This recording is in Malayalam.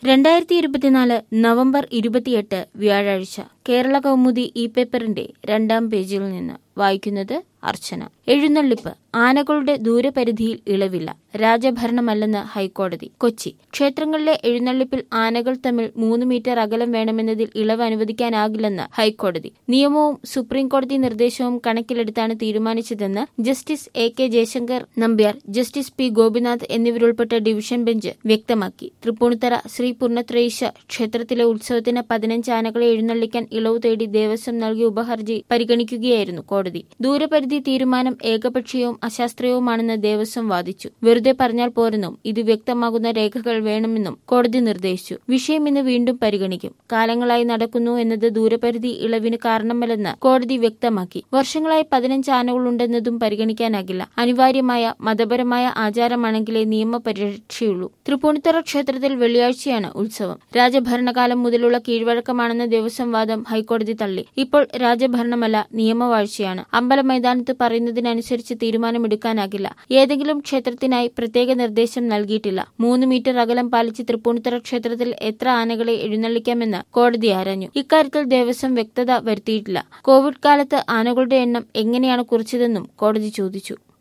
രണ്ടായിരത്തി ഇരുപത്തിനാല് നവംബർ ഇരുപത്തിയെട്ട് വ്യാഴാഴ്ച കേരള കൗമുദി ഈ പേപ്പറിന്റെ രണ്ടാം പേജിൽ നിന്ന് വായിക്കുന്നത് അർച്ചന എഴുന്നള്ളിപ്പ് ആനകളുടെ ദൂരപരിധിയിൽ ഇളവില്ല രാജഭരണമല്ലെന്ന് ഹൈക്കോടതി കൊച്ചി ക്ഷേത്രങ്ങളിലെ എഴുന്നള്ളിപ്പിൽ ആനകൾ തമ്മിൽ മൂന്ന് മീറ്റർ അകലം വേണമെന്നതിൽ ഇളവ് അനുവദിക്കാനാകില്ലെന്ന് ഹൈക്കോടതി നിയമവും സുപ്രീം കോടതി നിർദ്ദേശവും കണക്കിലെടുത്താണ് തീരുമാനിച്ചതെന്ന് Justice A K Jayashankar Nambiar Justice P Gopinath എന്നിവരുൾപ്പെട്ട ഡിവിഷൻ ബെഞ്ച് വ്യക്തമാക്കി തൃപ്പൂണിത്തറ ശ്രീ പൂർണ്ണത്രയീശ ക്ഷേത്രത്തിലെ ഉത്സവത്തിന് പതിനഞ്ച് ആനകളെ എഴുന്നള്ളിക്കാൻ ഇളവ് തേടി ദേവസ്വം നൽകിയ ഉപഹർജി പരിഗണിക്കുകയായിരുന്നു കോടതി ദൂരപരിധി തീരുമാനം ഏകപക്ഷീയവും അശാസ്ത്രീയവുമാണെന്ന് ദേവസ്വം വാദിച്ചു വെറുതെ പറഞ്ഞാൽ പോരെന്നും ഇത് വ്യക്തമാകുന്ന രേഖകൾ വേണമെന്നും കോടതി നിർദ്ദേശിച്ചു വിഷയം ഇന്ന് വീണ്ടും പരിഗണിക്കും കാലങ്ങളായി നടക്കുന്നു എന്നത് ദൂരപരിധി ഇളവിന് കാരണമല്ലെന്ന് കോടതി വ്യക്തമാക്കി വർഷങ്ങളായി പതിനഞ്ച് ആനകളുണ്ടെന്നതും പരിഗണിക്കാനാകില്ല അനിവാര്യമായ മതപരമായ ആചാരമാണെങ്കിലേ നിയമപരിരക്ഷയുള്ളൂ തൃപ്പൂണിത്തറ ക്ഷേത്രത്തിൽ വെള്ളിയാഴ്ചയാണ് ഉത്സവം രാജഭരണകാലം മുതലുള്ള കീഴ്വഴക്കമാണെന്ന ദേവസ്വം വാദം ഹൈക്കോടതി തള്ളി ഇപ്പോൾ രാജഭരണമല്ല നിയമവാഴ്ചയാണ് അമ്പല മൈതാനത്ത് പറയുന്നതിനനുസരിച്ച് തീരുമാനമെടുക്കാനാകില്ല ഏതെങ്കിലും ക്ഷേത്രത്തിനായി പ്രത്യേക നിർദ്ദേശം നൽകിയിട്ടില്ല മൂന്ന് മീറ്റർ അകലം പാലിച്ച് തൃപ്പൂണിത്തറ ക്ഷേത്രത്തിൽ എത്ര ആനകളെ എഴുന്നള്ളിക്കാമെന്ന് കോടതി ആരാഞ്ഞു ഇക്കാര്യത്തിൽ ദേവസ്വം വ്യക്തത വരുത്തിയിട്ടില്ല കോവിഡ് കാലത്ത് ആനകളുടെ എണ്ണം എങ്ങനെയാണ് കുറിച്ചതെന്നും കോടതി ചോദിച്ചു